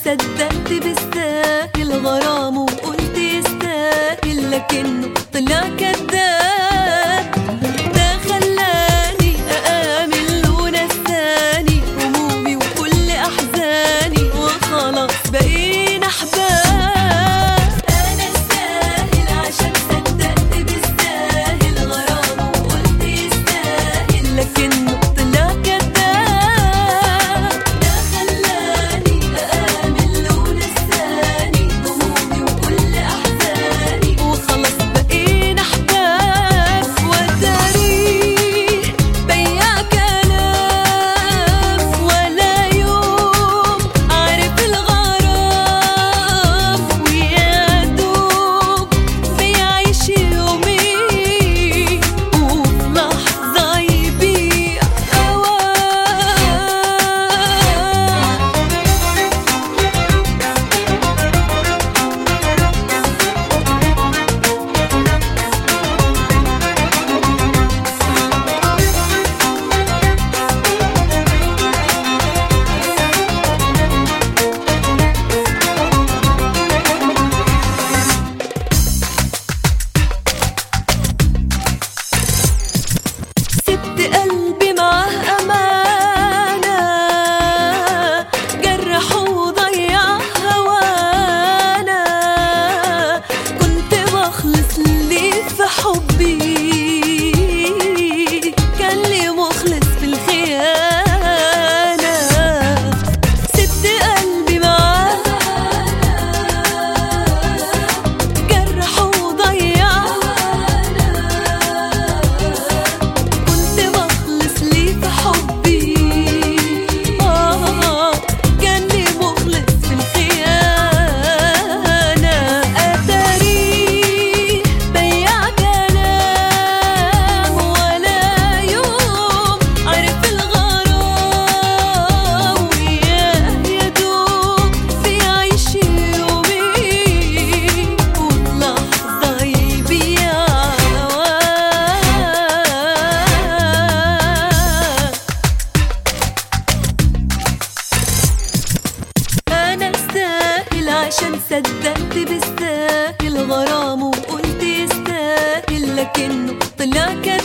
صدقت بيستاهل غرامه وقلت يستاهل لكنه طلع كذاب ده خلاني أآمن ونساني همومي وكل أحزاني وخلاص بقينا أحباب أنا استاهل عشان صدقت بيستاهل غرامه وقلت يستاهل لكنه طلع كذاب ده خلاني أآمن ونساني همومي وكل أحزاني وخلاص بقينا أحباب وتاريخ بياع كلام ولا يوم عارف الغرام ويا دوب بيعيش يومين وفي لحظة يبيع هواه سبت قلبي معاه أمانة جرح وضيع هوانا كنت بخلص لي في حبي كان لي مخلص في الخيانة سبت قلبي معاه جرح وضيع كنت بخلص لي في حبي آه كان لي مخلص في الخيانة أتاري بياع كلام ولا يوم عرف الغرام وياه يا دوب بيعيش يومين وفي لحظة يبيع هواه أنا استاهل عشان صدقت بيستاهل غرامه وقلت يستاهل لكنه طلع كذاب